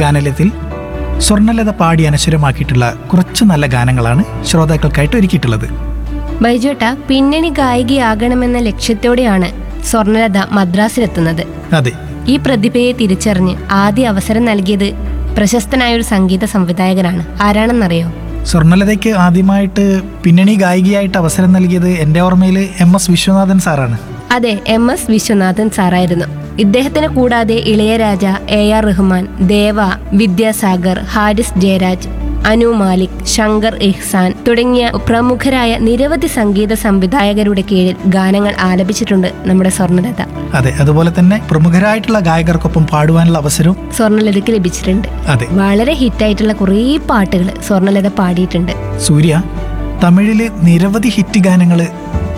ഗാനലയത്തിൽ സ്വർണ്ണലത പാടി അനശ്വരമാക്കിയിട്ടുള്ള കുറച്ച് നല്ല ഗാനങ്ങളാണ് ശ്രോതാക്കൾക്കായിട്ട് ഒരുക്കിയിട്ടുള്ളത് ബൈജോട്ട പിന്നണി ഗായികയാകണമെന്ന ലക്ഷ്യത്തോടെയാണ് സ്വർണലത മദ്രാസിലെത്തുന്നത് അതെ ഈ പ്രതിഭയെ തിരിച്ചറിഞ്ഞ് ആദ്യ അവസരം നൽകിയത് പ്രശസ്തനായ ഒരു സംഗീത സംവിധായകനാണ് ആരാണെന്നറിയോ സ്വർണ്ണലതയ്ക്ക് ആദ്യമായിട്ട് പിന്നണി ഗായികയായിട്ട് അവസരം നൽകിയത് എൻ്റെ ഓർമ്മയിൽ എം എസ് വിശ്വനാഥൻ സാറാണ് അതെ എം എസ് വിശ്വനാഥൻ സാറായിരുന്നു ഇദ്ദേഹത്തിന് കൂടാതെ ഇളയരാജ എ ആർ റഹ്മാൻ ദേവ വിദ്യാസാഗർ ഹാരിസ് ജയരാജ് അനു മാലിക് ശങ്കർ ഇഹ്സാൻ തുടങ്ങിയ പ്രമുഖരായ നിരവധി സംഗീത സംവിധായകരുടെ കീഴിൽ ഗാനങ്ങൾ ആലപിച്ചിട്ടുണ്ട് നമ്മുടെ സ്വർണ്ണലത അതെ അതുപോലെ തന്നെ പ്രമുഖരായിട്ടുള്ള ഗായകർക്കൊപ്പം പാടുവാനുള്ള അവസരവും സ്വർണ്ണലതയ്ക്ക് ലഭിച്ചിട്ടുണ്ട് അതെ വളരെ ഹിറ്റായിട്ടുള്ള കുറേ പാട്ടുകൾ സ്വർണ്ണലത പാടിയിട്ടുണ്ട് സൂര്യ തമിഴിലെ നിരവധി ഹിറ്റ് ഗാനങ്ങൾ